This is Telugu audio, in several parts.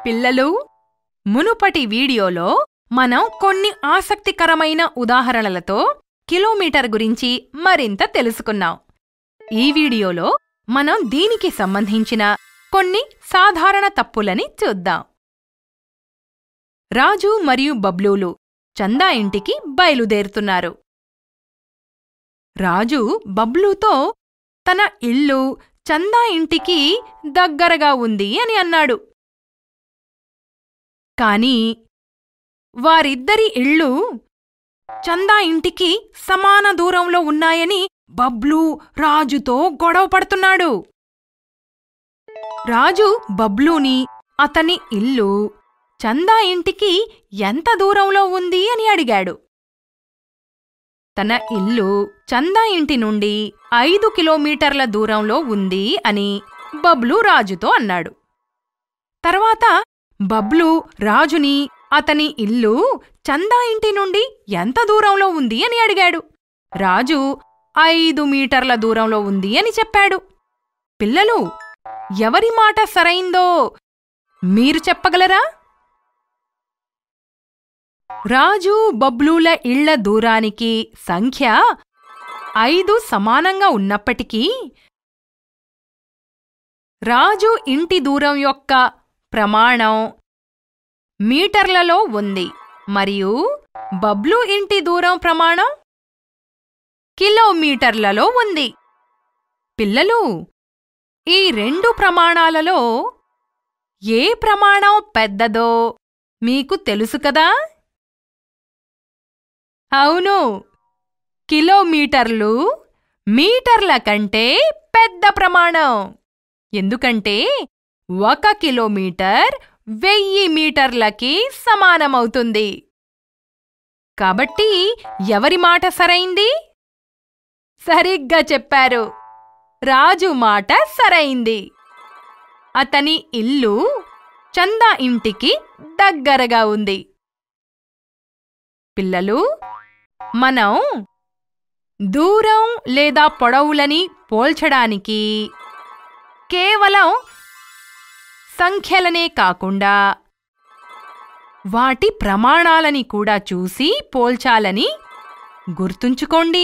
పిల్లలు మునుపటి వీడియోలో మనం కొన్ని ఆసక్తికరమైన ఉదాహరణలతో కిలోమీటర్ గురించి మరింత తెలుసుకున్నాం ఈ వీడియోలో మనం దీనికి సంబంధించిన కొన్ని సాధారణ తప్పులని చూద్దాం రాజు మరియు బబ్లూలు చందా ఇంటికి బయలుదేరుతున్నారు రాజు బబ్లూతో తన ఇల్లు చందా ఇంటికి దగ్గరగా ఉంది అని అన్నాడు కాని వారిద్దరి ఇళ్ళు చందా ఇంటికి సమాన దూరంలో ఉన్నాయని బబ్లు రాజుతో గొడవ పడుతున్నాడు రాజు బబ్లూని అతని ఇల్లు చందా ఇంటికి ఎంత దూరంలో ఉంది అని అడిగాడు తన ఇల్లు చందా ఇంటి నుండి ఐదు కిలోమీటర్ల దూరంలో ఉంది అని బబ్లు రాజుతో అన్నాడు తర్వాత బబ్లు రాజుని అతని ఇల్లు చందా ఇంటి నుండి ఎంత దూరంలో ఉంది అని అడిగాడు రాజు ఐదు మీటర్ల దూరంలో ఉంది అని చెప్పాడు పిల్లలు ఎవరి మాట సరైందో మీరు చెప్పగలరా రాజు బబ్లూల ఇళ్ల దూరానికి సంఖ్య ఐదు సమానంగా ఉన్నప్పటికీ రాజు ఇంటి దూరం యొక్క ప్రమాణం మీటర్లలో ఉంది మరియు బబ్లు ఇంటి దూరం ప్రమాణం కిలోమీటర్లలో ఉంది పిల్లలు ఈ రెండు ప్రమాణాలలో ఏ ప్రమాణం పెద్దదో మీకు తెలుసు కదా అవును కిలోమీటర్లు మీటర్ల కంటే పెద్ద ప్రమాణం ఎందుకంటే ఒక కిలోమీటర్ వెయ్యి మీటర్లకి సమానమవుతుంది కాబట్టి ఎవరి మాట సరైంది సరిగ్గా చెప్పారు రాజు మాట సరైంది అతని ఇల్లు చందా ఇంటికి దగ్గరగా ఉంది పిల్లలు మనం దూరం లేదా పొడవులని పోల్చడానికి కేవలం సంఖ్యలనే కాకుండా వాటి ప్రమాణాలని కూడా చూసి పోల్చాలని గుర్తుంచుకోండి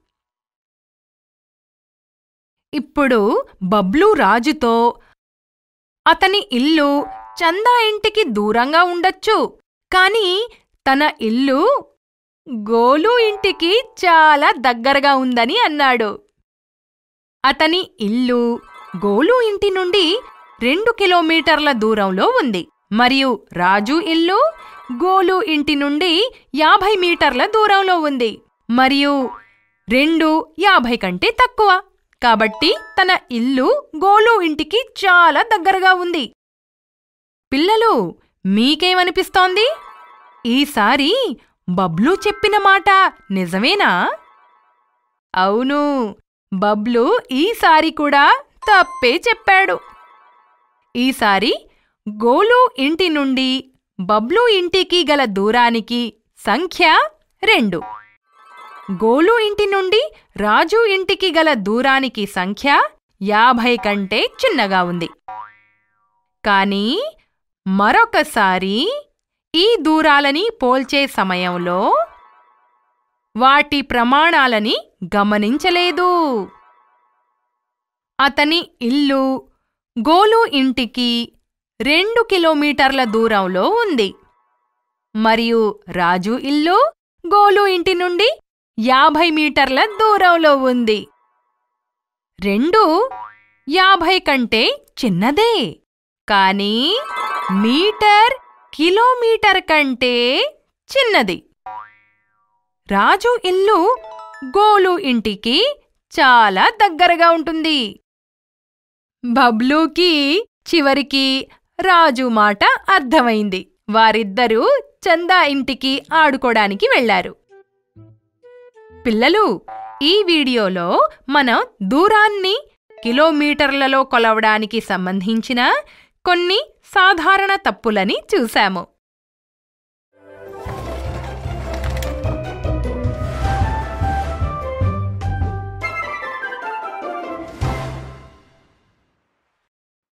ఇప్పుడు బబ్లు రాజుతో అతని ఇల్లు చందా ఇంటికి దూరంగా ఉండొచ్చు కాని తన ఇల్లు గోలు ఇంటికి చాలా దగ్గరగా ఉందని అన్నాడు అతని ఇల్లు గోలు ఇంటి నుండి రెండు కిలోమీటర్ల దూరంలో ఉంది మరియు రాజు ఇల్లు గోలు ఇంటి నుండి యాభై మీటర్ల దూరంలో ఉంది మరియు రెండు యాభై కంటే తక్కువ కాబట్టి తన ఇల్లు గోలు ఇంటికి చాలా దగ్గరగా ఉంది పిల్లలు మీకేమనిపిస్తోంది ఈసారి బబ్లు చెప్పిన మాట నిజమేనా అవును బబ్లు ఈసారి కూడా తప్పే చెప్పాడు ఈసారి గోలు ఇంటి నుండి బబ్లు ఇంటికి గల దూరానికి సంఖ్య రెండు గోలు ఇంటి నుండి రాజు ఇంటికి గల దూరానికి సంఖ్య యాభై కంటే చిన్నగా ఉంది కానీ మరొకసారి ఈ దూరాలని పోల్చే సమయంలో వాటి ప్రమాణాలని గమనించలేదు అతని ఇల్లు గోలు ఇంటికి రెండు కిలోమీటర్ల దూరంలో ఉంది మరియు రాజు ఇల్లు గోలు ఇంటి నుండి యాభై మీటర్ల దూరంలో ఉంది రెండు యాభై కంటే చిన్నదే కానీ మీటర్ కిలోమీటర్ కంటే చిన్నది రాజు ఇల్లు గోలు ఇంటికి చాలా దగ్గరగా ఉంటుంది బబ్లూకి చివరికి రాజు మాట అర్థమైంది వారిద్దరూ చందా ఇంటికి ఆడుకోడానికి వెళ్లారు పిల్లలు ఈ వీడియోలో మనం దూరాన్ని కిలోమీటర్లలో కొలవడానికి సంబంధించిన కొన్ని సాధారణ తప్పులని చూశాము